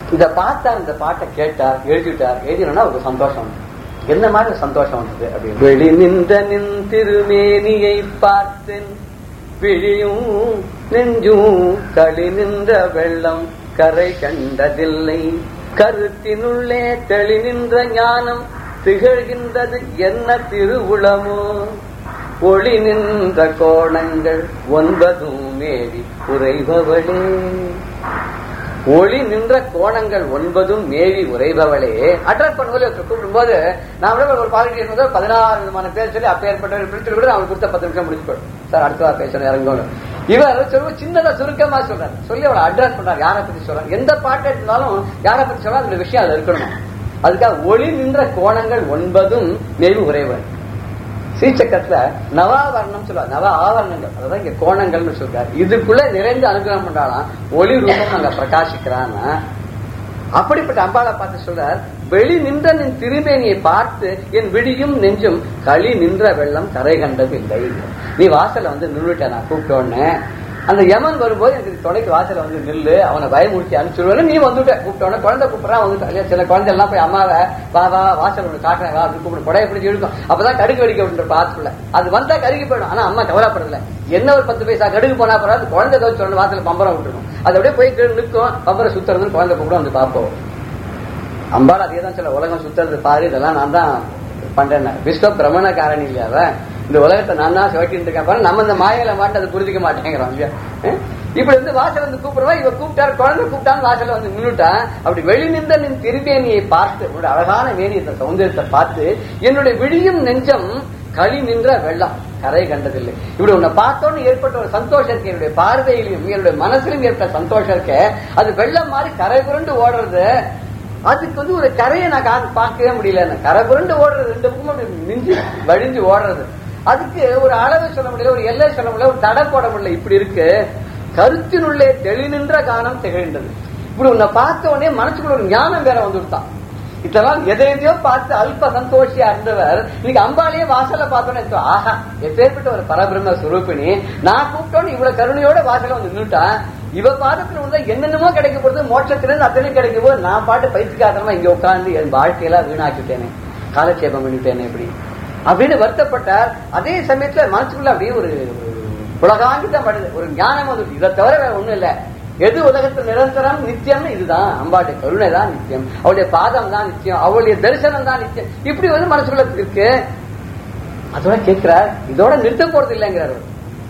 இத பார்த்தார் இந்த பாட்டை கேட்டார் எழுதிட்டார் எழுதினா ஒரு சந்தோஷம் வந்து என்ன மாதிரி ஒரு சந்தோஷம் வந்தது அப்படின்னு வெளி நின்ற நின் திருமேனியை பார்த்தேன் விழியும் நெஞ்சும் களி நின்ற வெள்ளம் கரை கண்டதில்லை கருத்தினுள்ளே தெளி நின்ற ஞானம் திகழ்கின்றது என்ன திருவுளமோ ஒளி நின்ற கோணங்கள் ஒன்பதும் மேவி உறைபவளே ஒளி நின்ற கோணங்கள் ஒன்பதும் மேவி உறைபவளே அட்ரஸ் பண்ணும்போது கூப்பிடும் போது நான் விட ஒரு பாலிட்டி இருக்கும்போது பதினாறு விதமான பேர் சொல்லி அப்பேற்பட்ட பிடிச்சு கூட அவனுக்கு கொடுத்த பத்து நிமிஷம் முடிச்சு போடும் சார் அடுத்த வாரம் பேசணும் இறங்கணும் இவர் சொல்லுவோம் சின்னதா சுருக்கமா சொல்றாரு சொல்லி அவளை அட்ரஸ் பண்றாரு யாரை பத்தி சொல்றாரு எந்த பாட்டு எடுத்தாலும் யாரை பத்தி சொல்றா அந்த விஷயம் அதுல இருக்கணும் அதுக்காக ஒளி நின்ற கோணங்கள் ஒன்பதும் மேவி உறைவன் ஸ்ரீசக்கரத்துல நவாவரணம் சொல்லுவாங்க நவ ஆவரணங்கள் அதான் இங்க கோணங்கள்னு சொல்றாரு இதுக்குள்ள நிறைந்து அனுகிரகம் பண்றாளாம் ஒளி ரூபம் அங்க பிரகாசிக்கிறான்னா அப்படிப்பட்ட அம்பாளை பார்த்து சொல்றார் வெளி நின்ற நின் திருமேனியை பார்த்து என் விடியும் நெஞ்சும் களி நின்ற வெள்ளம் கரை கண்டது இல்லை நீ வாசல்ல வந்து நின்றுட்ட நான் கூப்பிட்ட உடனே அந்த யமன் வரும்போது எனக்கு துணைக்கு வாசல்ல வந்து நில்லு அவனை பயமுறுத்தி அனுப்பிச்சுடுவேன் நீ வந்துட்ட கூப்பிட்ட உடனே குழந்தை கூப்பிடுறான் வந்து இல்லையா சில குழந்தை எல்லாம் போய் அம்மாவை வா வா வாசல் ஒன்று காட்டுறேன் வா அப்படின்னு கூப்பிடு புடைய பிடிச்சி இழுக்கும் அப்பதான் கடுகு வெடிக்க விட்டு பாத்துக்குள்ள அது வந்தா கருகி போயிடும் ஆனா அம்மா கவலைப்படல என்ன ஒரு பத்து பைசா கடுகு போனா பரவாயில்ல குழந்தை தோச்சு சொல்லணும் வாசல்ல பம்பரம் விட்டுருக்கும் அது அப்படியே போய் கீழே நிற்கும் பம்பரம் சுத்துறது குழந்தை கூப்பிட வந்து பார்ப்போம் அம்பாள் அதே தான் சொல்ல உலகம் சுத்துறது பாரு இதெல்லாம் நான் தான் பண்றேன் விஸ்வ பிரமண காரணி இல்லையா அவ? இந்த உலகத்தை நான் தான் சுவைக்கிட்டு இருக்கேன் பாரு நம்ம இந்த மாயில மாட்டு அதை புரிஞ்சுக்க மாட்டேங்கிறோம் இல்லையா அஹ்? இப்படி வந்து வாசல் வந்து கூப்பிடுவா இவ கூப்பிட்டாரு குழந்தை கூப்பிட்டான்னு வாசல்ல வந்து நின்னுட்டான் அப்படி வெளி நின்ற நின் திருமேனியை பார்த்து உன்னோட அழகான மேனி இந்த சௌந்தரியத்தை பார்த்து என்னுடைய விழியும் நெஞ்சம் களி நின்ற வெள்ளம் கரை கண்டதில்லை இப்படி உன்னை பார்த்தோன்னு ஏற்பட்ட ஒரு சந்தோஷம் இருக்கு என்னுடைய பார்வையிலும் என்னுடைய மனசிலும் ஏற்பட்ட சந்தோஷம் இருக்கு அது வெள்ளம் மாதிரி கரை புரண்டு ஓடுறது அதுக்கு வந்து ஒரு கரையை நான் கா- பார்க்கவே முடியல அந்த கரை புரண்டு ஓடுறது ரெண்டு பக்கமும் அப்படி மிஞ்சி வடிஞ்சு ஓடுறது அதுக்கு ஒரு அளவு சொல்ல முடியல ஒரு எல்லை சொல்ல முடியல ஒரு தடை போட முடியல இப்படி இருக்கு கருத்தினுள்ளே தெளிநின்ற கானம் திகழ்ந்தது இப்படி உன்னை பார்த்த உடனே மனசுக்குள்ள ஒரு ஞானம் வேற வந்து விட்டான் இதெல்லாம் எதை எதையோ பார்த்து அல்ப சந்தோஷியா இருந்தவர் இன்னைக்கு அம்பாலேயே வாசல்ல பார்த்தோன்னே ஆஹா எப்பேற்பட்ட ஒரு பரபிரம்ம சுரூபிணி நான் கூப்பிட்டோன்னு இவ்வளவு கருணையோட வாசல்ல வந்து நின்னுட்டான் இவ பாதத்துல வந்து என்னென்னமோ கிடைக்க போறது மோட்சத்திலிருந்து அத்தனை கிடைக்கும் போது நான் பாட்டு பைத்தியக்காரமா இங்க உட்கார்ந்து என் வாழ்க்கையெல்லாம் வீணாக்கிட்டேனே காலட்சேபம் பண்ணிட்டேனே இப்படி அப்படின்னு வருத்தப்பட்டார் அதே சமயத்துல மனசுக்குள்ள அப்படியே ஒரு ஒரு உலகாங்கிதான் படுது ஒரு ஞானம் வந்து இதை தவிர வேற ஒண்ணும் இல்ல எது உலகத்தில் நிரந்தரம் நித்தியம்னு இதுதான் அம்பாளுடைய கருணை தான் நித்தியம் அவளுடைய பாதம் தான் நித்தியம் அவளுடைய தரிசனம் தான் நித்தியம் இப்படி வந்து மனசுக்குள்ள இருக்கு அதோட கேட்கிறார் இதோட நிறுத்த போறது இல்லைங்கிறார் அவர்.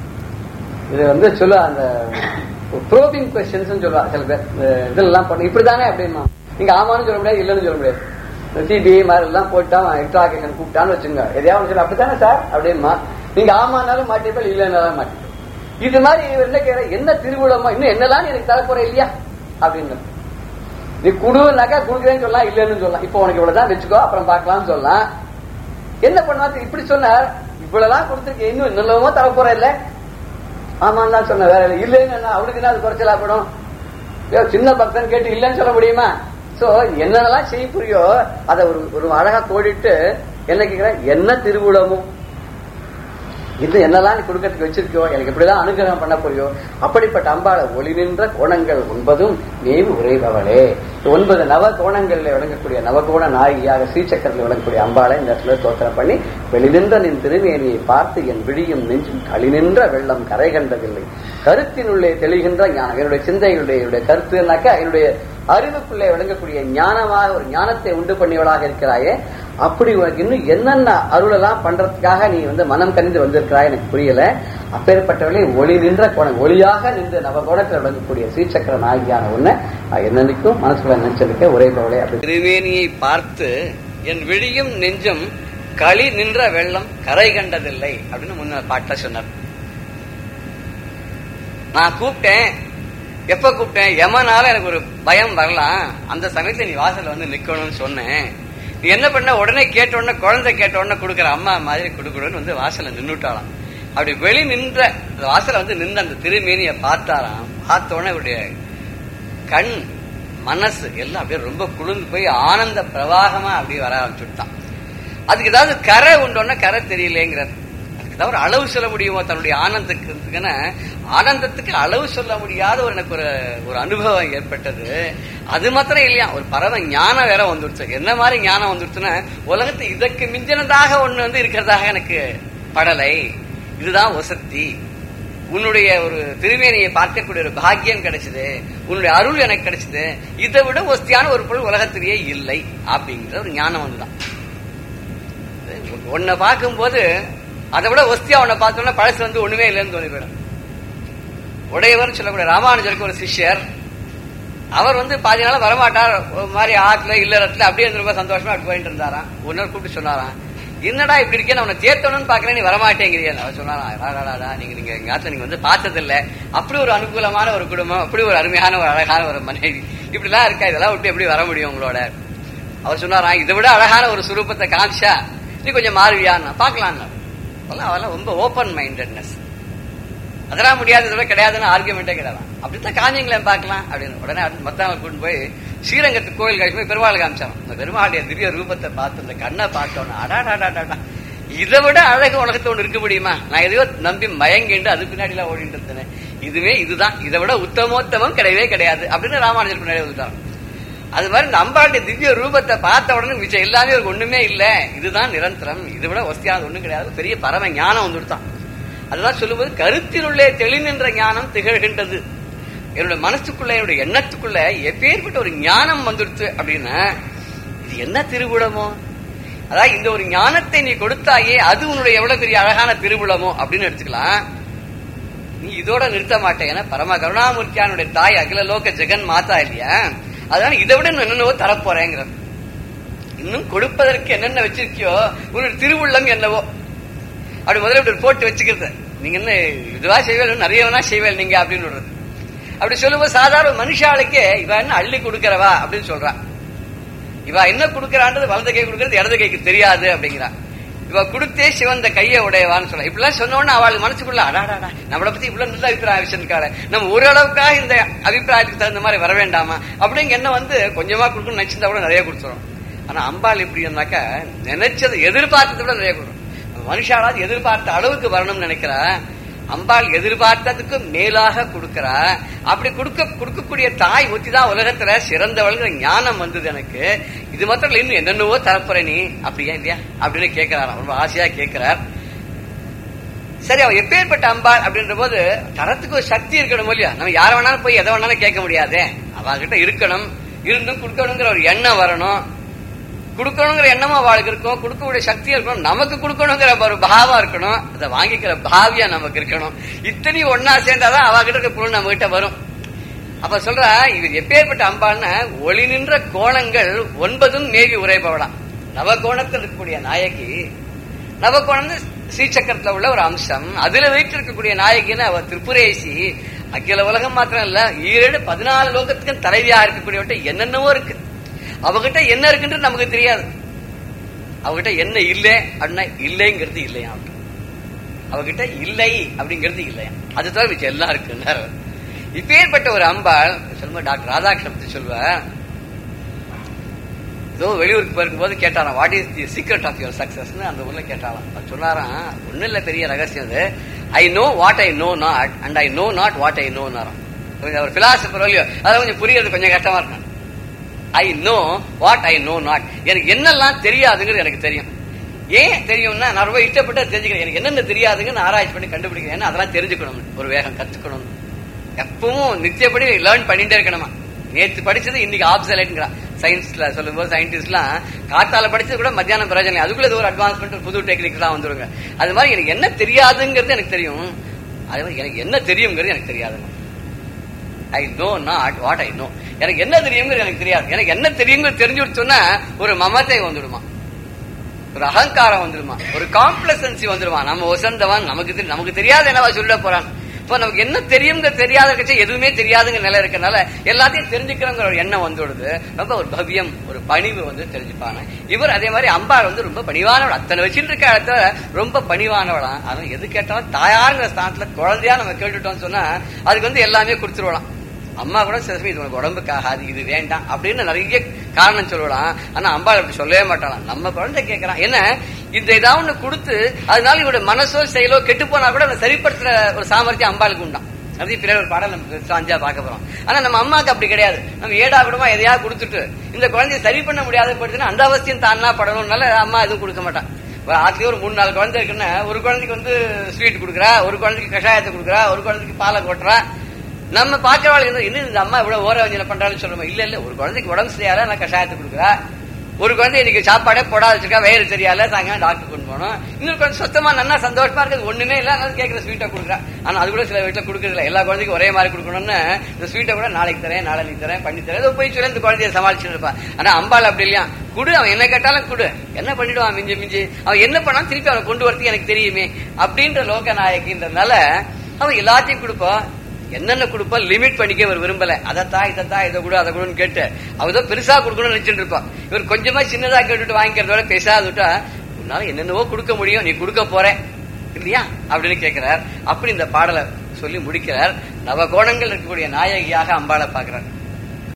இது வந்து சொல்ல அந்த ப்ரோபிங் கொஸ்டின்ஸ் சொல்லுவா சில பேர் இந்த இதெல்லாம் பண்ண இப்படிதானே அப்படின்னா நீங்க ஆமான்னு சொல்ல முடியாது இல்லைன்னு சொல்ல முடியாது சிபிஐ மாதிரி எல்லாம் போட்டா எக்ஸ்ட்ராகேஷன் கூப்பிட்டான்னு வச்சுங்க எதையாவது சொல்ல அப்படித்தானே சார் அப்படிமா நீங்க ஆமானாலும் மாட்டிப்பா இல்லைன்னாலும் மாட்டிப்பா இது மாதிரி இவர் என்ன கேட்க என்ன திருவிழமா இன்னும் என்னெல்லாம் எனக்கு தரப்போற இல்லையா அப்படின்னு நீ குடுனாக்கா குடுக்குறேன்னு சொல்லலாம் இல்லைன்னு சொல்லலாம் இப்போ உனக்கு இவ்வளவுதான் வச்சுக்கோ அப்புறம் பார்க்கலாம்னு சொல்லலாம் என்ன பண்ணா இப்படி சொன்னார் இவ்வளவுதான் கொடுத்துருக்க இன்னும் நல்லவமோ தரப்போற இல்ல ஆமான்னு தான் சொன்ன வேற இல்லை. இல்லைன்னு என்ன அவனுக்கு என்ன அது குறைச்சலா படும் ஐயோ, சின்ன பக்தன் கேட்டு இல்லைன்னு சொல்ல முடியுமா சோ என்னென்னலாம் செய்ய புரியோ அதை ஒரு ஒரு அழகா கோடிட்டு என்ன கேக்குறேன் என்ன திருவிழமோ இது என்னெல்லாம் நீ கொடுக்கறதுக்கு வச்சிருக்கியோ எனக்கு எப்படிலாம் அனுகிரகம் பண்ண போறியோ அப்படிப்பட்ட அம்பாளை ஒளி நின்ற கோணங்கள் ஒன்பதும் மேவு உரைபவளே இந்த ஒன்பது நவ கோணங்களில் விளங்கக்கூடிய நவகோண நாயகியாக ஸ்ரீசக்கரத்தில் விளங்கக்கூடிய அம்பாளை இந்த இடத்துல தோத்திரம் பண்ணி வெளிநின்ற நின் திருமேனியை பார்த்து என் விழியும் நெஞ்சும் களி நின்ற வெள்ளம் கரை கண்டதில்லை கருத்தினுள்ளே தெளிகின்ற ஞானம் என்னுடைய சிந்தைகளுடைய என்னுடைய கருத்துனாக்கா என்னுடைய அறிவுக்குள்ளே விளங்கக்கூடிய ஞானமாக ஒரு ஞானத்தை உண்டு பண்ணியவளாக இருக்கிறாயே அப்படி உனக்கு இன்னும் என்னென்ன அருளெல்லாம் பண்றதுக்காக நீ வந்து மனம் கனிந்து வந்திருக்கிறாய் எனக்கு புரியல அப்பேற்பட்டவளே ஒளி நின்ற கோணம் ஒளியாக நின்று நவ கோணத்தில் விளங்கக்கூடிய ஸ்ரீசக்கர நாயகியான ஒண்ணு என்னன்னைக்கும் மனசுக்குள்ள நினைச்சிருக்க ஒரே போலே அப்படி திருவேணியை பார்த்து என் விழியும் நெஞ்சும் களி நின்ற வெள்ளம் கரை கண்டதில்லை அப்படின்னு முன்ன பாட்ட சொன்னார் நான் கூப்பிட்டேன் எப்ப கூப்பிட்டேன் எமனால எனக்கு ஒரு பயம் வரலாம் அந்த சமயத்துல நீ வாசல்ல வந்து நிக்கணும்னு சொன்னேன் நீ என்ன பண்ண உடனே கேட்ட உடனே குழந்தை கேட்ட உடனே கொடுக்குற அம்மா மாதிரி கொடுக்கணும்னு வந்து வாசல்ல நின்னுட்டாளாம் அப்படி வெளி நின்ற அந்த வாசல்ல வந்து நின்ற அந்த திருமேனியை பார்த்தாராம் பார்த்த உடனே அவருடைய கண் மனசு எல்லாம் அப்படியே ரொம்ப குளிர்ந்து போய் ஆனந்த பிரவாகமா அப்படியே வர ஆரம்பிச்சுட்டான் அதுக்கு ஏதாவது கரை உண்டோன்னா கரை தெரியலேங்கிறார் தவிர அளவு சொல்ல முடியுமோ தன்னுடைய ஆனந்தத்துக்குன்னு ஆனந்தத்துக்கு அளவு சொல்ல முடியாத ஒரு எனக்கு ஒரு ஒரு அனுபவம் ஏற்பட்டது அது மாத்திரம் இல்லையா ஒரு பரம ஞானம் வேற வந்துருச்சு என்ன மாதிரி ஞானம் வந்துருச்சுன்னா உலகத்து இதற்கு மிஞ்சினதாக ஒண்ணு வந்து இருக்கிறதாக எனக்கு படலை இதுதான் வசத்தி உன்னுடைய ஒரு திருமேனியை பார்க்கக்கூடிய ஒரு பாக்கியம் கிடைச்சது உன்னுடைய அருள் எனக்கு கிடைச்சது இதை விட ஒஸ்தியான ஒரு பொருள் உலகத்திலேயே இல்லை அப்படிங்கிற ஒரு ஞானம் வந்துதான் உன்னை பார்க்கும்போது அதை விட ஒஸ்தியா உன்னை பார்த்தோம்னா பழசு வந்து ஒண்ணுமே இல்லைன்னு தோணி போயிடும் உடையவர் சொல்லக்கூடிய ராமானுஜருக்கு ஒரு சிஷ்யர் அவர் வந்து பாதி நாள் வரமாட்டார் ஒரு மாதிரி ஆத்துல இல்லறத்துல அப்படியே இருந்து ரொம்ப சந்தோஷமா அப்படி போயிட்டு இருந்தாராம் ஒரு நாள் கூப்பிட்டு சொன்னாராம் என்னடா இப்படி இருக்கே நான் உன்னை தேர்த்தணும்னு பாக்குறேன் நீ வரமாட்டேங்கிறியா அவர் சொன்னாரா "அடாடாடா, நீங்க நீங்க எங்க ஆத்துல நீங்க வந்து பார்த்ததில்ல அப்படி ஒரு அனுகூலமான ஒரு குடும்பம் அப்படி ஒரு அருமையான ஒரு அழகான ஒரு மனைவி இப்படிலாம் இருக்கா இதெல்லாம் விட்டு எப்படி வர முடியும் உங்களோட அவர் சொன்னாராம் இதை விட அழகான ஒரு சுரூபத்தை காமிச்சா நீ கொஞ்சம் மாறுவியான்னு பாக்கலாம் அவெல்லாம் ரொம்ப ஓப்பன் மைண்டட்னஸ் அதெல்லாம் முடியாது இதெல்லாம் கிடையாதுன்னு ஆர்குமெண்டே கிடையாது அப்படித்தான் காமிங்களேன் பார்க்கலாம் அப்படின்னு உடனே அடுத்து மத்தவங்க கூட்டு போய் ஸ்ரீரங்கத்து கோயில் கழிச்சு போய் பெருமாள் காமிச்சான் அந்த பெருமாளுடைய திவ்ய ரூபத்தை பார்த்து அந்த கண்ணை பார்த்தோன்னு அடாடாடாடா இதை விட அழகு உலகத்துல ஒண்ணு இருக்க முடியுமா நான் எதையோ நம்பி மயங்கிண்டு அது பின்னாடி எல்லாம் ஓடிட்டு இருந்தேன் இதுவே இதுதான் இதை விட உத்தமோத்தமம் கிடையவே கிடையாது அப்படின்னு ராமானுஜர் பின்னாடி வந்துட்டான் அது மாதிரி இந்த அம்பாளுடைய திவ்ய ரூபத்தை பார்த்த உடனே மிச்சம் எல்லாமே ஒரு ஒண்ணுமே இல்ல இதுதான் நிரந்தரம் இதை விட வசதியானது ஒண்ணும் கிடையாது பெரிய பரம ஞானம் வந்துடுதான் அதுதான் சொல்லும்போது கருத்தினுள்ளே தெளிநின்ற ஞானம் திகழ்கின்றது என்னோட மனசுக்குள்ள என்னுடைய எண்ணத்துக்குள்ள எப்பேற்பட்ட ஒரு ஞானம் வந்துடுச்சு அப்படின்னா இது என்ன திருவுளமோ அதாவது இந்த ஒரு ஞானத்தை நீ கொடுத்தாயே அது உன்னுடைய எவ்வளவு பெரிய அழகான திருவுளமோ அப்படின்னு எடுத்துக்கலாம் நீ இதோட நிறுத்த மாட்டேன் ஏன்னா பரம கருணாமூர்த்தியானுடைய தாய் அகில லோக ஜெகன் மாதா இல்லையா அதனால இதை விட இன்னும் என்னென்னவோ தரப்போறேங்கிற இன்னும் கொடுப்பதற்கு என்னென்ன வச்சிருக்கியோ உன்னுடைய திருவுள்ளம் என்னவோ அப்படி முதல்ல இப்படி ஒரு போட்டு வச்சுக்கிறது நீங்க என்ன இதுவா செய்வேன் நிறைய வேணா செய்வேன் நீங்க அப்படின்னு சொல்றது அப்படி சொல்லும்போது சாதாரண மனுஷாளுக்கே இவ என்ன அள்ளி கொடுக்கறவா அப்படின்னு சொல்றா இவ என்ன கொடுக்கறான்றது வலது கை கொடுக்கறது இடது கைக்கு தெரியாது அப்படிங்கிறா இவ கொடுத்தே சிவந்த கையை உடையவான்னு சொல்ல இப்படிலாம் சொன்னோன்னு அவளுக்கு மனசுக்குள்ள அடாடாடா நம்மளை பத்தி இவ்வளவு நல்ல அபிப்பிராயம் வச்சிருக்காரு நம்ம ஓரளவுக்காக இந்த அபிப்பிராயத்துக்கு தகுந்த மாதிரி வர வேண்டாமா அப்படிங்க என்ன வந்து கொஞ்சமா கொடுக்கணும்னு நினைச்சிருந்தா கூட நிறைய கொடுத்துரும் ஆனா அம்பாள் எப்படின்னாக்கா நினைச்சது எதிர்பார்த்ததை விட நிறைய கொடுக்கும் மனுஷாலாவது எதிர்பார்த்த அளவுக்கு வரணும்னு நினைக்கிறா அம்பாள் எதிர்பார்த்ததுக்கு மேலாக கொடுக்கிறா அப்படி கொடுக்க கொடுக்கக்கூடிய தாய் ஒத்தி தான் உலகத்துல சிறந்தவள்ங்கிற ஞானம் வந்தது எனக்கு இது மாத்திரம் இல்ல, இன்னும் என்னென்னவோ தரப்புற நீ அப்படியா இல்லையா அப்படின்னு கேட்கிறாராம் ரொம்ப ஆசையா கேட்கிறார் சரி அவ எப்பேற்பட்ட அம்பாள் அப்படின்ற போது தரத்துக்கு ஒரு சக்தி இருக்கணும் இல்லையா நம்ம யார வேணாலும் போய் எதை வேணாலும் கேட்க முடியாதே அவகிட்ட இருக்கணும் இருந்தும் கொடுக்கணுங்கிற ஒரு எண்ணம் வரணும் கொடுக்கணுங்கிற எண்ணமும் அவளுக்கு இருக்கும் கொடுக்கக்கூடிய சக்தி இருக்கணும் நமக்கு கொடுக்கணுங்கிற ஒரு பாவம் இருக்கணும் அதை வாங்கிக்கிற பாவியா நமக்கு இருக்கணும் இத்தனையும் ஒன்னா சேர்ந்தாதான் அவகிட்ட இருக்க பொருள் நம்ம கிட்ட வரும் அப்ப சொல்ற இவர் எப்பேற்பட்ட அம்பாள்னா ஒளி நின்ற கோணங்கள் ஒன்பதும் மேவி உரைபவளாம் நவகோணத்தில் இருக்கக்கூடிய நாயகி நவகோணம் ஸ்ரீசக்கரத்துல உள்ள ஒரு அம்சம் அதுல வீட்டு இருக்கக்கூடிய நாயகின்னு அவ திரிபுரேசி அகில உலகம் மாத்திரம் இல்ல ஈரேடு பதினாலு லோகத்துக்கும் தலைவியா இருக்கக்கூடியவட்ட என்னென்னவோ இருக்கு அவகிட்ட என்ன இருக்குன்றது நமக்கு தெரியாது அவகிட்ட என்ன இல்லை அப்படின்னா இல்லைங்கிறது இல்லையா அவகிட்ட இல்லை அப்படிங்கிறது இல்லையா அது தவிர மிச்சம் எல்லாம் இருக்குன்னாரு இப்பேற்பட்ட ஒரு அம்பாள் சொல்லுங்க டாக்டர் ராதாகிருஷ்ணன் பத்தி சொல்லுவேன் ஏதோ வெளியூருக்கு போயிருக்கும்போது கேட்டாராம் what is the secret of your சக்சஸ்னு அந்த ஊர்ல கேட்டாராம் அவர் சொன்னாராம் ஒண்ணும் இல்ல பெரிய ரகசியம் அது I know what I know not and I know not what I know கொஞ்சம் அவர் பிலாசபர் இல்லையோ அதை கொஞ்சம் புரியறது கொஞ்சம் கஷ்டமா இருக்கும் I know what I know not எனக்கு என்னெல்லாம் தெரியாதுங்கிறது எனக்கு தெரியும் ஏன் தெரியும்னா நான் ரொம்ப இஷ்டப்பட்டு அதை தெரிஞ்சுக்கிறேன் எனக்கு என்னென்ன தெரியாதுங்க நான் ஆராய்ச்சி பண்ணி கண்டுபிடிக்கிறேன் ஏன்னா அதெல்லாம் தெரிஞ்சுக்கணும் ஒரு வேகம் கத்துக்கணும் எப்பவும் நித்தியப்படி லேர்ன் பண்ணிட்டே இருக்கணுமா நேத்து படிச்சது இன்னைக்கு ஆப்சலைட்ங்கிறா சயின்ஸ்ல சொல்லும்போது சயின்டிஸ்ட்லாம் காத்தால படிச்சது கூட மத்தியானம் பிரயோஜனம் இல்லை. அதுக்குள்ள ஏதோ ஒரு அட்வான்ஸ்மெண்ட் புது டெக்னிக் எல்லாம் வந்துருங்க அது மாதிரி எனக்கு என்ன தெரியாதுங்கிறது எனக்கு தெரியும் அதே மாதிரி எனக்கு என்ன தெரியுங்கிறது எனக்கு தெரியாதுங்க I know not what I know எனக்கு என்ன தெரியுங்கிறது எனக்கு தெரியாது எனக்கு என்ன தெரியுங்கிறது தெரிஞ்சு சொன்னா ஒரு மமத்தை வந்துடுமா ஒரு அகங்காரம் வந்துடுமா ஒரு காம்ப்ளசன்சி வந்துடுமா நம்ம ஒசந்தவன் நமக்கு தெரி- நமக்கு தெரியாத என்னவா சொல்ல போறான் இப்போ நமக்கு என்ன தெரியுங்க தெரியாத கட்சி எதுவுமே தெரியாதுங்க நிலை இருக்கனால எல்லாத்தையும் தெரிஞ்சுக்கிறோங்கிற ஒரு எண்ணம் வந்துடுது ரொம்ப ஒரு பவ்யம் ஒரு பணிவு வந்து தெரிஞ்சுப்பாங்க இவர் அதே மாதிரி அம்பாள் வந்து ரொம்ப பணிவானவள் அத்தனை வச்சுட்டு இருக்க இடத்துல ரொம்ப பணிவானவளாம் அதனால எது கேட்டாலும் தாயாருங்கிற ஸ்தானத்துல குழந்தையா நம்ம கேட்டுட்டோம்னு சொன்னா அதுக்கு வந்து எல்லாமே கொடுத்துருவலாம் அம்மா கூட சில சமயம் இது உனக்கு உடம்புக்கு ஆகாது இது வேண்டாம் அப்படின்னு நிறைய காரணம் சொல்லலாம் ஆனா அம்பாள் அப்படி சொல்லவே மாட்டாளாம் நம்ம குழந்தை கேட்கறான் என்ன இந்த ஏதாவது ஒண்ணு கொடுத்து அதனால இவரோட மனசோ செயலோ கெட்டு போனா கூட அதை சரிப்படுத்துற ஒரு சாமர்த்தியம் அம்பாளுக்கு உண்டாம் அப்படி பிறகு ஒரு பாடம் நம்ம சாஞ்சா பார்க்க போறோம் ஆனா நம்ம அம்மாக்கு அப்படி கிடையாது நம்ம ஏடா கூடமா எதையா கொடுத்துட்டு இந்த குழந்தைய சரி பண்ண முடியாத படுத்துனா அந்த அவசியம் தானா படணும்னால அம்மா எதுவும் கொடுக்க மாட்டான் இப்ப ஆத்துலயே ஒரு மூணு நாலு குழந்தை இருக்குன்னா ஒரு குழந்தைக்கு வந்து ஸ்வீட் கொடுக்குறா ஒரு குழந்தைக்கு கஷாயத்தை கொடுக்குறா ஒரு குழந்தைக்கு பாலை கொட்டுறா நம்ம பாக்குறவாளுக்கு இன்னும் இந்த அம்மா இவ்வளவு ஓர வஞ்சனை பண்றான்னு சொல்லுவோம் இல்ல இல்ல ஒரு குழந்தைக்கு உடம்பு சரியால நான் கஷாயத்தை கொடுக்குறா ஒரு குழந்தை இன்னைக்கு சாப்பாடே போடாத வச்சிருக்கா வயிறு சரியால சாயங்காலம் டாக்டர் கொண்டு போகணும் இன்னொரு குழந்தை சுத்தமா நல்லா சந்தோஷமா இருக்குது ஒண்ணுமே இல்ல அதனால கேட்கிற ஸ்வீட்டை கொடுக்குறா ஆனா அது கூட சில வீட்டுல கொடுக்கறது இல்ல எல்லா குழந்தைக்கும் ஒரே மாதிரி கொடுக்கணும்னு இந்த ஸ்வீட்டை கூட நாளைக்கு தரேன் நாளைக்கு தரேன் பண்ணி தரேன் ஏதோ போய் சொல்லி இந்த குழந்தைய சமாளிச்சுட்டு இருப்பான் ஆனா அம்பாள் அப்படி இல்லையா குடு அவன் என்ன கேட்டாலும் குடு என்ன பண்ணிடுவான் மிஞ்சி மிஞ்சி அவன் என்ன பண்ணாலும் திருப்பி அவனை கொண்டு வரதுக்கு எனக்கு தெரியுமே அப்படின்ற லோக நாயகின்றதுனால அவன் எல்லாத்தையும் கொடுப்பான் என்னென்ன கொடுப்பா லிமிட் பண்ணிக்க இவர் விரும்பல அதைத்தா இதைத்தா இதை கூட அதை கூடன்னு கேட்டு அவர் தான் பெருசா கொடுக்கணும்னு நினைச்சிட்டு இருப்பான் இவர் கொஞ்சமா சின்னதா கேட்டுட்டு வாங்கிக்கிறதோட பேசாத விட்டா உன்னால என்னென்னவோ கொடுக்க முடியும் நீ கொடுக்க போற இல்லையா அப்படின்னு கேட்கிறார் அப்படி இந்த பாடலை சொல்லி முடிக்கிறார் நவகோணங்கள் இருக்கக்கூடிய நாயகியாக அம்பாளை பாக்குறார்